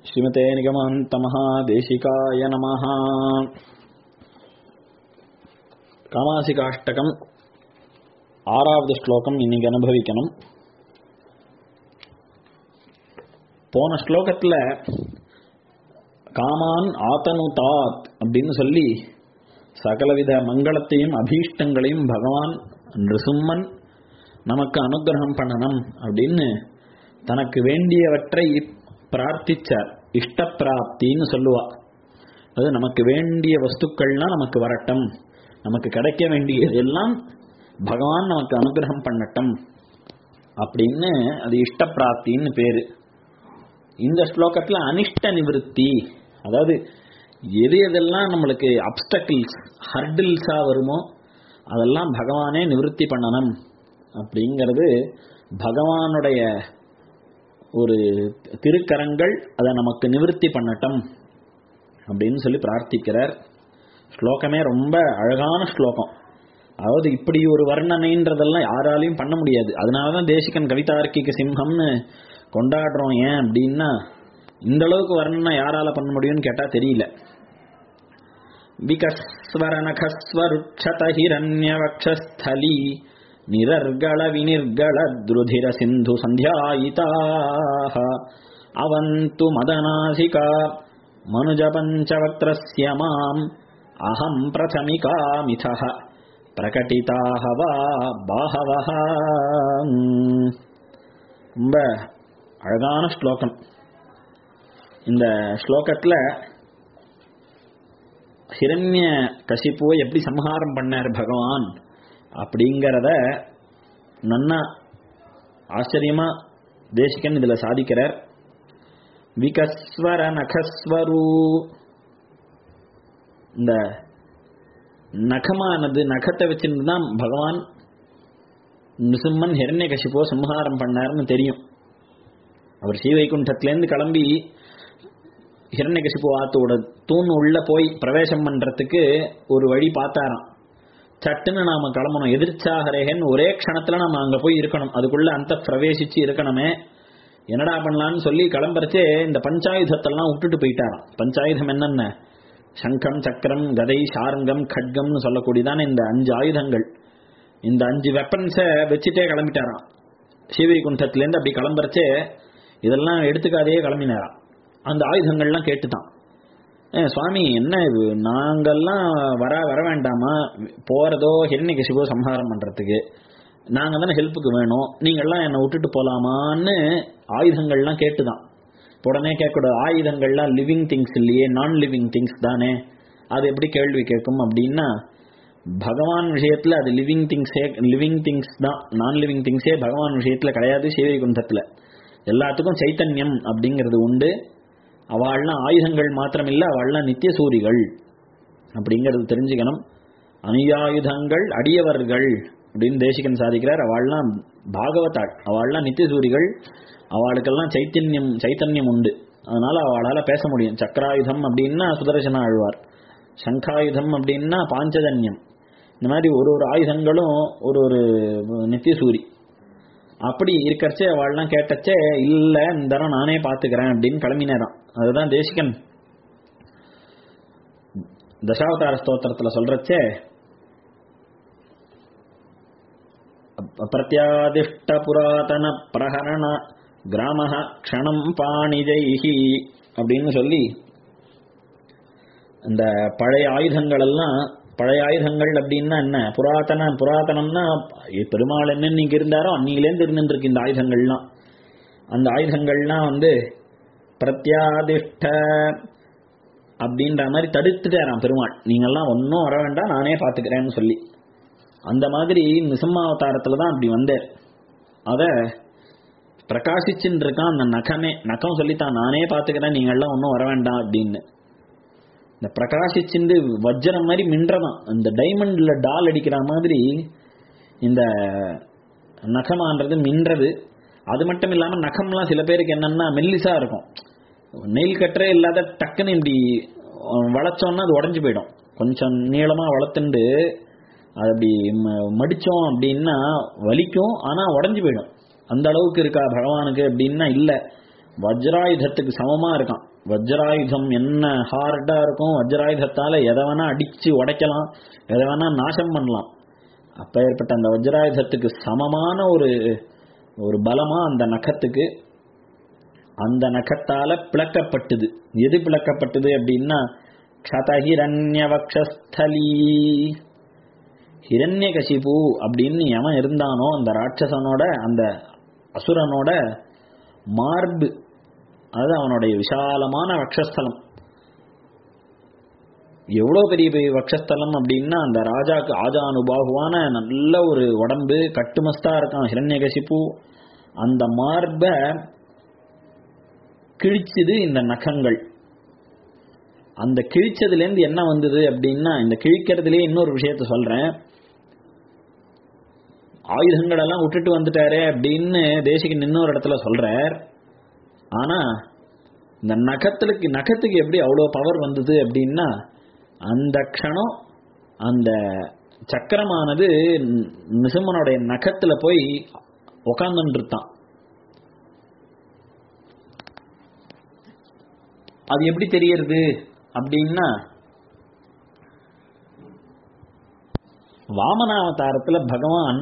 ஸ்ரீமதே நிகமாந்தமஹாதேசிகாய நமஹ காமாசிகாஷ்டகம் ஆறாவது ஸ்லோகம் இன்னைக்கு அனுபவிக்கணும் போன ஸ்லோகத்துல காமான் ஆத்தனுதாத் அப்படின்னு சொல்லி சகலவித மங்களத்தையும் அபீஷ்டங்களையும் பகவான் நிருசும்மன் நமக்கு அனுகிரகம் பண்ணணும் அப்படின்னு தனக்கு வேண்டியவற்றை பிரார்த்திச்சார் இஷ்ட பிராப்தின்னு சொல்லுவா அது நமக்கு வேண்டிய வஸ்துக்கள்லாம் நமக்கு வரட்டும் நமக்கு கிடைக்க வேண்டியதெல்லாம் பகவான் நமக்கு அனுகிரகம் பண்ணட்டும் அப்படின்னு அது இஷ்ட பிராப்தின்னு பேரு இந்த ஸ்லோகத்துல அனிஷ்ட நிவிருத்தி அதாவது எது எதெல்லாம் நம்மளுக்கு அப்டக்கிள்ஸ் ஹர்டில்ஸா வருமோ அதெல்லாம் பகவானே நிவர்த்தி பண்ணணும் அப்படிங்கிறது பகவானுடைய ஒரு திருக்கரங்கள் அதை நமக்கு நிவர்த்தி பண்ணட்டும் அப்படின்னு சொல்லி பிரார்த்திக்கிறார் ஸ்லோகமே ரொம்ப அழகான ஸ்லோகம் அதாவது இப்படி ஒரு வர்ணனைன்றதெல்லாம் யாராலையும் பண்ண முடியாது அதனாலதான் தேசிகன் கவிதார்க்கிக சிம்ஹம்னு கொண்டாடுறோம் ஏன் அப்படின்னா இந்த அளவுக்கு வர்ணனை யாரால பண்ண முடியும்னு கேட்டா தெரியல விகஸ்வரநகஸ்வருட்சத ஹிரண்யவக்ஷஸ்தலி நிரர்கள வினிர்கள துருதிர சிந்து சந்தியாயிதாக அவந்து மதநாசிகா மனுஜ பஞ்சவக்திரஸ்ய மாம் அகம் பிரதமிகாமிதः பிரகட்டிதாக வா பாகவஹ ரொம்ப அழகான ஸ்லோகம் இந்த ஸ்லோகத்துல ஹிரண்ய கசிப்புவை எப்படி சம்ஹாரம் பண்ணார் பகவான் அப்படிங்கிறத நன்னா ஆச்சரியமா தேசிகன் இதுல சாதிக்கிறார் விகஸ்வர நகஸ்வரு இந்த நகமானது நகத்தை வச்சிருந்து தான் பகவான் நிசும்மன் ஹிரண்ய கசிப்போ சம்ஹாரம் பண்ணார்னு தெரியும் அவர் ஸ்ரீவைகுண்டத்திலேருந்து கிளம்பி ஹிரண்யகசிப்பு ஆத்தோட தூண் உள்ள போய் பிரவேசம் பண்றதுக்கு ஒரு வழி பார்த்தாராம் சட்டுன்னு நாம கிளம்பணும் எதிர்ச்சாகரேகன் ஒரே க்ஷணத்துல நம்ம அங்க போய் இருக்கணும் அதுக்குள்ள அந்த பிரவேசிச்சு இருக்கணுமே என்னடா பண்ணலாம்னு சொல்லி கிளம்புறச்சே இந்த பஞ்சாயுதத்தெல்லாம் விட்டுட்டு போயிட்டாராம் பஞ்சாயுதம் என்னென்ன சங்கம் சக்கரம் கதை சாரங்கம் கட்கம்னு சொல்லக்கூடியதான இந்த அஞ்சு ஆயுதங்கள் இந்த அஞ்சு வெப்பன்ஸை வச்சுட்டே கிளம்பிட்டாராம் ஸ்ரீவைகுண்டத்திலேருந்து அப்படி கிளம்புறச்சே இதெல்லாம் எடுத்துக்காதையே கிளம்பினாராம் அந்த ஆயுதங்கள்லாம் கேட்டுதான் சுவாமி என்ன இது நாங்கெல்லாம் வர வர வேண்டாமா போறதோ ஹிரண்ய சிவோ சம்ஹாரம் பண்றதுக்கு நாங்க தானே ஹெல்ப்புக்கு வேணும் நீங்கள்லாம் என்னை விட்டுட்டு போலாமான்னு ஆயுதங்கள்லாம் கேட்டுதான் உடனே கேட்கக்கூடாது ஆயுதங்கள்லாம் லிவிங் திங்ஸ் இல்லையே நான் லிவிங் திங்ஸ் தானே அது எப்படி கேள்வி கேட்கும் அப்படின்னா பகவான் விஷயத்துல அது லிவிங் திங்ஸே லிவிங் திங்ஸ் தான் நான் லிவிங் திங்ஸே பகவான் விஷயத்துல கிடையாது சிவகுண்டத்துல எல்லாத்துக்கும் சைத்தன்யம் அப்படிங்கிறது உண்டு அவள்லாம் ஆயுதங்கள் மாத்திரம் இல்ல அவள்லாம் நித்திய சூரிகள் அப்படிங்கிறது தெரிஞ்சுக்கணும் அனுயாயுதங்கள் அடியவர்கள் அப்படின்னு தேசிகன் சாதிக்கிறார் அவள்லாம் பாகவதாள் அவள்லாம் நித்திய சூரிகள் அவளுக்கெல்லாம் சைத்தன்யம் சைத்தன்யம் உண்டு அதனால அவளால பேச முடியும் சக்கராயுதம் அப்படின்னா சுதர்சன ஆழ்வார் சங்காயுதம் அப்படின்னா பாஞ்சஜன்யம் இந்த மாதிரி ஒரு ஒரு ஆயுதங்களும் ஒரு ஒரு நித்திய சூரி அப்படி இருக்கச்சே அவள்லாம் கேட்டச்சே இல்ல இந்த தரம் நானே பாத்துக்கிறேன் அப்படின்னு கிளம்பினேதான் அதுதான் தேசிகன் தசாவதார ஸ்தோத்திரத்துல சொல்றச்சே பிரத்யாதிஷ்ட புராதன பிரகரண கிராம க்ஷணம் பாணிஜைஹி அப்படின்னு சொல்லி இந்த பழைய ஆயுதங்கள் எல்லாம் பழைய ஆயுதங்கள் அப்படின்னா என்ன புராதன புராதனம்னா பெருமாள் என்ன நீங்க இருந்தாரோ அன்னிலேருந்து இருந்துருக்கு இந்த ஆயுதங்கள்லாம் அந்த ஆயுதங்கள்லாம் வந்து பிரத்யாதிஷ்ட அப்படின்ற மாதிரி தடுத்துட்டாராம் பெருமாள் நீங்கெல்லாம் ஒன்றும் வர வேண்டாம் நானே பார்த்துக்கிறேன்னு சொல்லி அந்த மாதிரி நிசம்மாவதாரத்தில் தான் அப்படி வந்தார் அதை பிரகாசிச்சுன்னு இருக்கான் அந்த நகமே நகம் சொல்லித்தான் நானே பார்த்துக்கிறேன் நீங்கள்லாம் ஒன்றும் வர வேண்டாம் அப்படின்னு இந்த பிரகாசிச்சுண்டு வஜ்ரம் மாதிரி மின்றதான் இந்த டைமண்ட்ல டால் அடிக்கிற மாதிரி இந்த நகமான்றது மின்றது அது மட்டும் இல்லாம நகம்லாம் சில பேருக்கு என்னன்னா மெல்லிசா இருக்கும் நெயில் கட்டரே இல்லாத டக்குன்னு இப்படி வளைச்சோம்னா அது உடஞ்சு போயிடும் கொஞ்சம் நீளமா வளர்த்துண்டு அது அப்படி மடிச்சோம் அப்படின்னா வலிக்கும் ஆனா உடஞ்சு போயிடும் அந்த அளவுக்கு இருக்கா பகவானுக்கு அப்படின்னா இல்ல வஜ்ராயுதத்துக்கு சமமா இருக்கான் வஜ்ராயுதம் என்ன ஹார்டா இருக்கும் வஜ்ராயுதத்தால எதை வேணா அடிச்சு உடைக்கலாம் எதை வேணா நாசம் பண்ணலாம் அப்பேற்பட்ட அந்த வஜ்ராயுதத்துக்கு சமமான ஒரு ஒரு பலமா அந்த நகத்துக்கு அந்த நகத்தால பிளக்கப்பட்டது எது பிளக்கப்பட்டது அப்படின்னா க்ஷதஹிரண்யவக்ஷஸ்தலி ஹிரண்யகசிபு அப்படின்னு எவன் இருந்தானோ அந்த ராட்சசனோட அந்த அசுரனோட மார்பு அது அவனுடைய விசாலமான வக்ஷஸ்தலம் எவ்வளோ பெரிய பெரிய வக்ஷஸ்தலம் அப்படின்னா அந்த ராஜாக்கு ஆஜானுபாகுவான நல்ல ஒரு உடம்பு கட்டுமஸ்தா இருக்கான் ஹிரண்யகசிப்பு அந்த மார்பை கிழிச்சுது இந்த நகங்கள் அந்த கிழிச்சதுலேருந்து என்ன வந்தது அப்படின்னா இந்த கிழிக்கிறதுலே இன்னொரு விஷயத்த சொல்றேன் ஆயுதங்கள் எல்லாம் விட்டுட்டு வந்துட்டாரே அப்படின்னு தேசிக்கு இன்னொரு இடத்துல சொல்றார் ஆனா இந்த நகத்துக்கு நகத்துக்கு எப்படி அவ்வளோ பவர் வந்தது அப்படின்னா அந்த க்ஷணம் அந்த சக்கரமானது நிசம்மனுடைய நகத்துல போய் உக்காந்துட்டு இருத்தான் அது எப்படி தெரியறது அப்படின்னா வாமனாவதாரத்துல பகவான்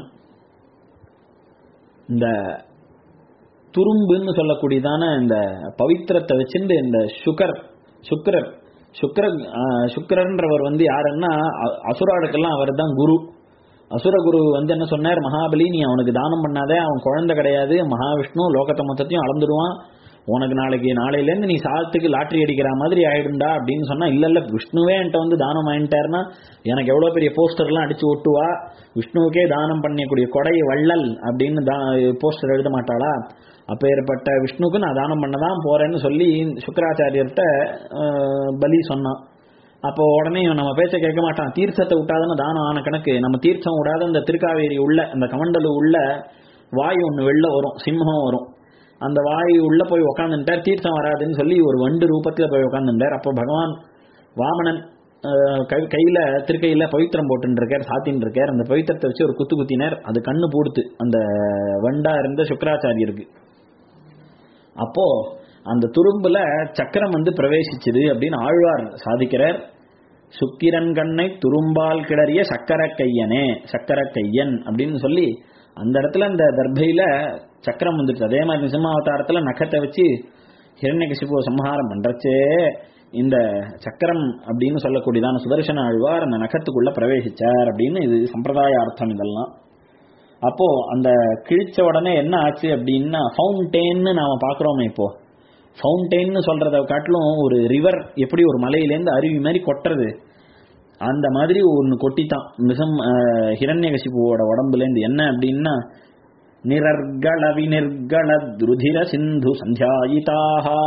இந்த துரும்புன்னு சொல்லக்கூடியதான இந்த பவித்திரத்தை வச்சுட்டு இந்த சுகர் சுக்கரர் சுக்கர சுக்கரன்றவர் வந்து யாருன்னா அ- அசுராளுக்கெல்லாம் அவர் தான் குரு அசுர குரு வந்து என்ன சொன்னார் மகாபலி நீ அவனுக்கு தானம் பண்ணாத அவன் குழந்தை கிடையாது மகாவிஷ்ணு லோகத்தை மொத்தத்தையும் அளந்துடுவான் உனக்கு நாளைக்கு நாளையிலேருந்து நீ சாதத்துக்கு லாட்டரி அடிக்கிற மாதிரி ஆயிடுண்டா அப்படின்னு சொன்னா இல்ல இல்ல விஷ்ணுவே என்கிட்ட வந்து தானம் வாங்கிட்டாருன்னா எனக்கு எவ்வளவு பெரிய போஸ்டர்லாம் அடிச்சு ஒட்டுவா விஷ்ணுவுக்கே தானம் பண்ணக்கூடிய கொடை வள்ளல் அப்படின்னு போஸ்டர் எழுத மாட்டாளா அப்பேற்பட்ட விஷ்ணுக்கு நான் தானம் பண்ண தான் போறேன்னு சொல்லி சுக்கராச்சாரியர்கிட்ட அஹ், பலி சொன்னான் அப்போ உடனே இவன் நம்ம பேச்ச கேட்க மாட்டான் தீர்த்தத்தை விட்டாதானே தானம் ஆன கணக்கு நம்ம தீர்த்தம் விடாத இந்த திருக்காவேரி உள்ள இந்த கமண்டலு உள்ள வாயு ஒன்று வெளில வரும் சிம்மம் வரும் அந்த வாயு உள்ள போய் உக்காந்துட்டார் தீர்த்தம் வராதுன்னு சொல்லி ஒரு வண்டு ரூபத்துல போய் உக்காந்துட்டார் அப்போ பகவான் வாமனன் அஹ், கை- கையில திருக்கையில பவித்திரம் போட்டுன்னு இருக்கார் சாத்தின்னு இருக்கார் அந்த பவித்திரத்தை வச்சு ஒரு குத்து குத்தினார் அது கண்ணு பூடுத்து அந்த வண்டா இருந்த சுக்கராச்சாரியருக்கு அப்போ அந்த துரும்புல சக்கரம் வந்து பிரவேசிச்சது அப்படின்னு ஆழ்வார் சாதிக்கிறார் சுக்கிரன் கண்ணை துரும்பால் கிளறிய சக்கர கையனே சக்கர கையன் அப்படின்னு சொல்லி அந்த இடத்துல அந்த தர்பையில சக்கரம் வந்துடுச்சு அதே மாதிரி நிசமாவதாரத்துல நகத்தை வச்சு ஹிரண்யகசிபுவ சம்ஹாரம் பண்றச்சே இந்த சக்கரம் அப்படின்னு சொல்லக்கூடியதான சுதர்சன ஆழ்வார் அந்த நகத்துக்குள்ள பிரவேசிச்சார் அப்படின்னு இது சம்பிரதாய அர்த்தம் இதெல்லாம் அப்போ அந்த கிழிச்ச உடனே என்ன ஆச்சு அப்படின்னா ஃபவுண்டெயின்னு நாம பாக்குறோமே இப்போ ஃபவுண்டெயின்னு சொல்றத காட்டிலும் ஒரு ரிவர் எப்படி ஒரு மலையிலேருந்து அருவி மாதிரி கொட்டுறது அந்த மாதிரி ஒன்று கொட்டித்தான் மிசம் ஹிரண்யகசிபுவோட உடம்புலேருந்து என்ன அப்படின்னா நிரர்கள விநிர்கள துருதிர சிந்து சந்தியாயிதாக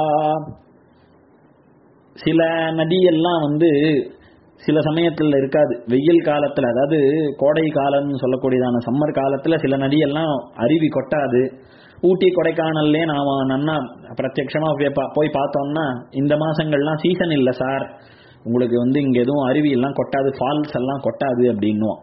சில நதியெல்லாம் வந்து சில சமயத்துல இருக்காது வெயில் காலத்துல அதாவது கோடை காலம்னு சொல்லக்கூடியதான சம்மர் காலத்துல சில நதியெல்லாம் அருவி கொட்டாது ஊட்டி கொடைக்கானல்லே நாம நன்னா பிரத்யட்சமா போய் பா- போய் பார்த்தோம்னா இந்த மாசங்கள்லாம் சீசன் இல்ல சார் உங்களுக்கு வந்து இங்க எதுவும் அருவி எல்லாம் கொட்டாது ஃபால்ஸ் எல்லாம் கொட்டாது அப்படின்னுவோம்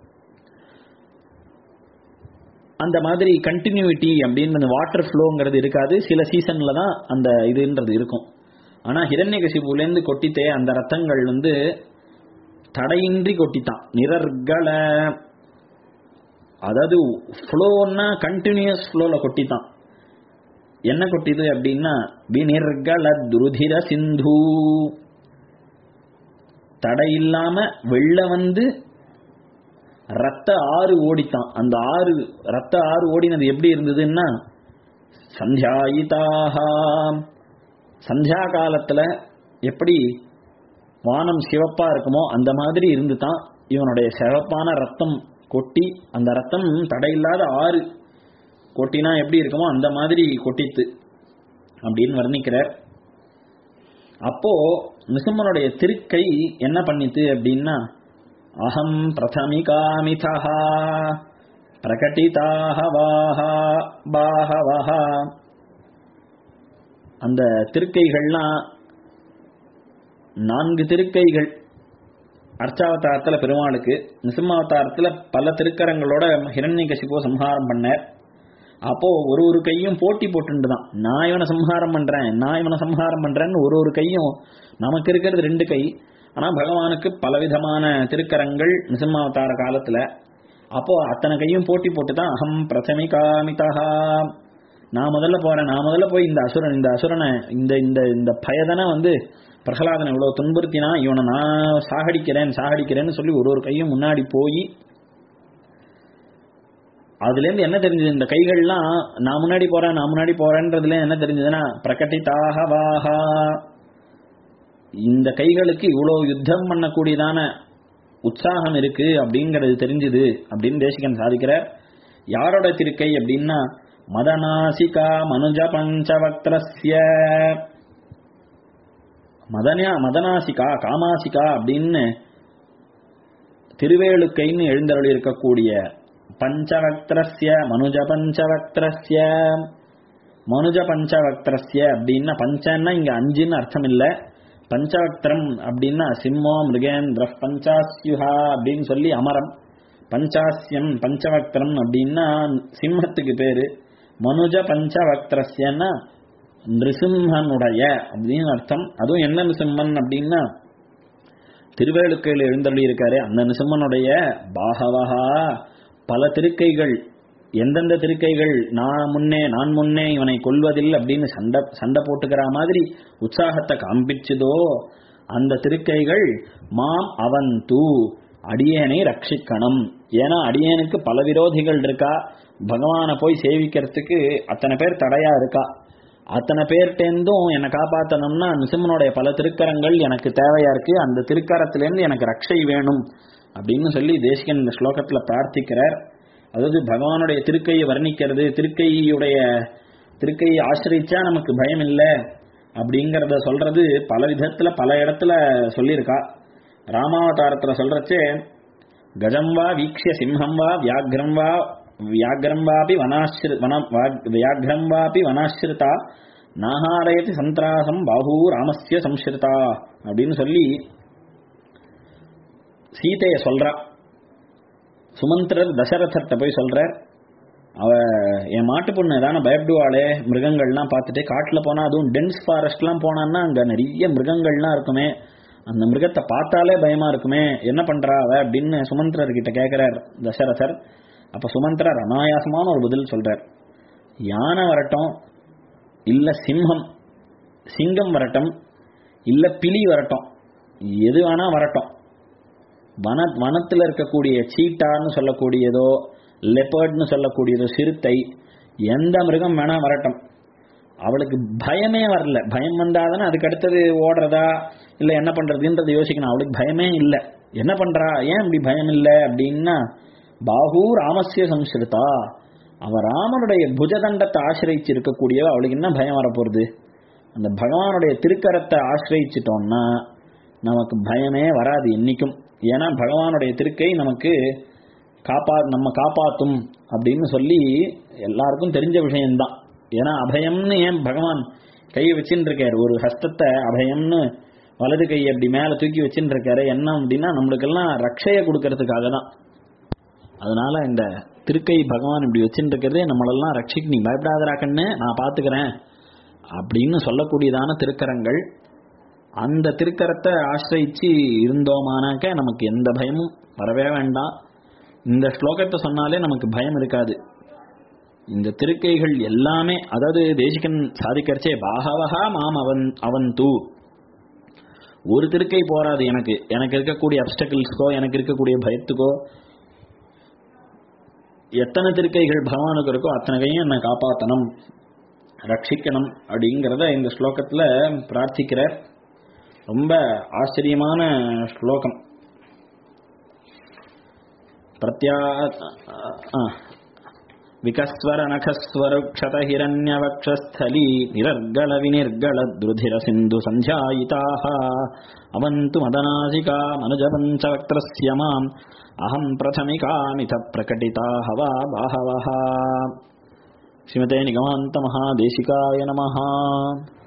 அந்த மாதிரி கண்டினியூட்டி அப்படின்னு அந்த வாட்டர் ஃப்ளோங்கிறது இருக்காது சில சீசன்ல தான் அந்த இதுன்றது இருக்கும் ஆனா ஹிரண்யகசிபுலேருந்து கொட்டித்தே அந்த ரத்தங்கள் வந்து தடையின்றி கொட்டித்தான் நிரர்கள அதாவது ஃப்ளோன்னா கண்டினியூஸ் ஃப்ளோல கொட்டித்தான் என்ன கொட்டிது அப்படின்னா விநிர்கள துருதிர சிந்து தடை இல்லாம வெள்ள வந்து ரத்த ஆறு ஓடித்தான் அந்த ஆறு ரத்த ஆறு ஓடினது எப்படி இருந்ததுன்னா சந்தியாயிதாக சந்தியா காலத்துல எப்படி வானம் சிவப்பா இருக்குமோ அந்த மாதிரி இருந்துதான் இவனுடைய சிவப்பான ரத்தம் கொட்டி அந்த ரத்தம் தடையில்லாத ஆறு கொட்டினா எப்படி இருக்குமோ அந்த மாதிரி கொட்டித்து அப்படின்னு வர்ணிக்கிறார் அப்போ நிசம்மனுடைய திருக்கை என்ன பண்ணித்து அப்படின்னா அகம் பிரதமிகாமிதா பிரகட்டிதாக வாஹா பாஹவஹா அந்த திருக்கைகள்லாம் நான்கு திருக்கைகள் அர்ச்சாவதாரத்துல பெருமாளுக்கு நிசிம்மாவதாரத்துல பல திருக்கரங்களோட ஹிரண்யகசிபோ சம்ஹாரம் பண்ணார் அப்போ ஒரு ஒரு கையும் போட்டி போட்டுண்டு தான் நான் இவனை சம்ஹாரம் பண்றேன் நான் இவனை சம்ஹாரம் பண்றேன்னு ஒரு ஒரு கையும் நமக்கு இருக்கிறது ரெண்டு கை ஆனா பகவானுக்கு பலவிதமான திருக்கரங்கள் நிசம்மாவதார காலத்துல அப்போ அத்தனை கையும் போட்டி போட்டு தான் அகம் பிரசமிகாமிதா நான் முதல்ல போறேன் நான் முதல்ல போய் இந்த அசுரன் இந்த அசுரனை இந்த இந்த இந்த பயதனை வந்து பிரகலாதனை இவ்வளவு துன்புறுத்தினா இவனை நான் சாகடிக்கிறேன் சாகடிக்கிறேன்னு சொல்லி ஒரு ஒரு கையும் முன்னாடி போய் அதுல இருந்து என்ன தெரிஞ்சது இந்த கைகள்லாம் நான் முன்னாடி போறேன் நான் முன்னாடி போறேன்றதுல என்ன தெரிஞ்சதுன்னா பிரகட்டிதாக வாஹா இந்த கைகளுக்கு இவ்வளவு யுத்தம் பண்ணக்கூடியதான உற்சாகம் இருக்கு அப்படிங்கிறது தெரிஞ்சுது அப்படின்னு தேசிகன் சாதிக்கிறார் யாரோட திருக்கை அப்படின்னா மதநாசிகா மனுஜ பஞ்சவக்திரஸ்ய மதனா மதனாசிகா காமாசிகா அப்படின்னு திருவேலுக்கைன்னு எழுந்தருளி இருக்கக்கூடிய பஞ்சவக்திரஸ்ய மனுஜ பஞ்சவக்திரஸ்ய மனுஜ பஞ்சவக்திரஸ்ய அப்படின்னா பஞ்சன்னா இங்க அஞ்சுன்னு அர்த்தம் இல்ல பஞ்சவக்திரம் அப்படின்னா சிம்மோ மிருகேந்திர பஞ்சாஸ்யுஹா அப்படின்னு சொல்லி அமரம் பஞ்சாஸ்யம் பஞ்சவக்திரம் அப்படின்னா சிம்மத்துக்கு பேரு மனுஜ பஞ்சவக்திரஸ்யன்னா நிருசிம்மனுடைய அப்படின்னு அர்த்தம் அதுவும் என்ன நிருசிம்மன் அப்படின்னா திருவேலுக்கையில் எழுந்தள்ளி இருக்காரு அந்த நிருசிம்மனுடைய பாகவகா பல திருக்கைகள் எந்தெந்த திருக்கைகள் நான் முன்னே நான் முன்னே இவனை கொல்வதில் அப்படின்னு சண்டை சண்டை போட்டுக்கிற மாதிரி உற்சாகத்தை காண்பிச்சதோ அந்த திருக்கைகள் மாம் அவன் தூ அடியேனை ரட்சிக்கணும் ஏன்னா அடியேனுக்கு பல விரோதிகள் இருக்கா பகவானை போய் சேவிக்கிறதுக்கு அத்தனை பேர் தடையா இருக்கா அத்தனை பேர்ட்டேந்தும் என்னை காப்பாத்தணும்னா நிசிம்மனுடைய பல திருக்கரங்கள் எனக்கு தேவையா இருக்கு அந்த திருக்கரத்திலேருந்து எனக்கு ரட்சை வேணும் அப்படின்னு சொல்லி தேசிகன் இந்த ஸ்லோகத்துல பிரார்த்திக்கிறார் அதாவது பகவானுடைய திருக்கையை வர்ணிக்கிறது திருக்கையுடைய திருக்கையை ஆசிரிச்சா நமக்கு பயம் இல்லை அப்படிங்கறத சொல்றது பல விதத்துல பல இடத்துல சொல்லியிருக்கா ராமாவதாரத்துல சொல்றச்சே கஜம் வா வீக்ஷிய சிம்ஹம் வா வியாக்ரம் வா வியாக்ரம் வாபி வனாசிரி வன வியாக்ரம் வாபி வனாசிரிதா நாகாரயதி சந்திராசம் பாஹூ ராமஸ்ய சம்ஸ்கிருதா அப்படின்னு சொல்லி சீதைய சொல்றா சுமந்திரர் தசரதர்கிட்ட போய் சொல்றார் அவ என் மாட்டு பொண்ணு தானே பயப்படுவாளே மிருகங்கள்லாம் பார்த்துட்டு காட்டுல போனா அதுவும் டென்ஸ் ஃபாரஸ்ட்லாம் போனான்னா அங்க நிறைய மிருகங்கள்லாம் இருக்குமே அந்த மிருகத்தை பார்த்தாலே பயமா இருக்குமே என்ன பண்றா அவ அப்படின்னு சுமந்திரர் கிட்ட கேட்கிறார் தசரதர் அப்ப சுமந்திரர் அனாயாசமான ஒரு பதில் சொல்றார் யானை வரட்டும் இல்ல சிம்ஹம் சிங்கம் வரட்டும் இல்ல பிலி வரட்டும் எது வேணா வரட்டும் வன வனத்தில் இருக்கக்கூடிய சீட்டான்னு சொல்லக்கூடியதோ லெப்பர்ட்னு சொல்லக்கூடியதோ சிறுத்தை எந்த மிருகம் வேணா வரட்டும் அவளுக்கு பயமே வரல பயம் வந்தாதானே அதுக்கு அடுத்தது ஓடுறதா இல்ல என்ன பண்றதுன்றது யோசிக்கணும் அவளுக்கு பயமே இல்லை என்ன பண்றா ஏன் இப்படி பயம் இல்லை அப்படின்னா பாஹூ ராமஸ்ய சம்ஸ்கிருதா அவ ராமனுடைய புஜதண்டத்தை ஆசிரியிச்சு இருக்கக்கூடியவ அவளுக்கு என்ன பயம் வரப்போறது அந்த பகவானுடைய திருக்கரத்தை ஆசிரியிச்சிட்டோம்னா நமக்கு பயமே வராது என்னைக்கும் ஏன்னா பகவானுடைய திருக்கை நமக்கு காப்பா நம்ம காப்பாத்தும் அப்படின்னு சொல்லி எல்லாருக்கும் தெரிஞ்ச விஷயம்தான் ஏன்னா அபயம்னு ஏன் பகவான் கையை வச்சுட்டு இருக்காரு ஒரு ஹஸ்தத்தை அபயம்னு வலது கை அப்படி மேல தூக்கி வச்சுட்டு இருக்காரு என்ன அப்படின்னா நம்மளுக்கெல்லாம் ரட்சைய கொடுக்கறதுக்காக தான் அதனால இந்த திருக்கை பகவான் இப்படி வச்சுட்டு இருக்கிறதே நம்மளெல்லாம் ரட்சிக்கு நீ பயப்படாதரா கண்ணு நான் பாத்துக்கிறேன் அப்படின்னு சொல்லக்கூடியதான திருக்கரங்கள் அந்த திருக்கரத்தை ஆசிரியிச்சு இருந்தோமானாக்க நமக்கு எந்த பயமும் வரவே வேண்டாம் இந்த ஸ்லோகத்தை சொன்னாலே நமக்கு பயம் இருக்காது இந்த திருக்கைகள் எல்லாமே அதாவது தேசிகன் சாதிக்கிறச்சே பாகவகா மாம் அவன் அவன் தூ ஒரு திருக்கை போராது எனக்கு எனக்கு இருக்கக்கூடிய அப்டக்கிள்ஸ்க்கோ எனக்கு இருக்கக்கூடிய பயத்துக்கோ எத்தனை திருக்கைகள் பகவானுக்கு இருக்கோ அத்தனை கையும் என்னை காப்பாற்றணும் ரட்சிக்கணும் அப்படிங்கிறத இந்த ஸ்லோகத்துல பிரார்த்திக்கிறார் ரொம்ப ஆச்சரியமான ஸ்லோகம் பிரத்யா விகஸ்வர நகஸ்வர க்ஷத ஹிரண்யவக்ஷஸ்தலி நிரர்கல வினிர்கல துருதிர சிந்து சஞ்சாயிதாக அವಂತು மதநாசிகா மனுஜ பஞ்சவக்திரஸ்ய மாம் அகம் பிரதமிகாமித பிரகட்டிதா ஹவா பாஹவஹ ஸ்ரீமதே நிகமாந்த மகாதேசிகாய நமஹ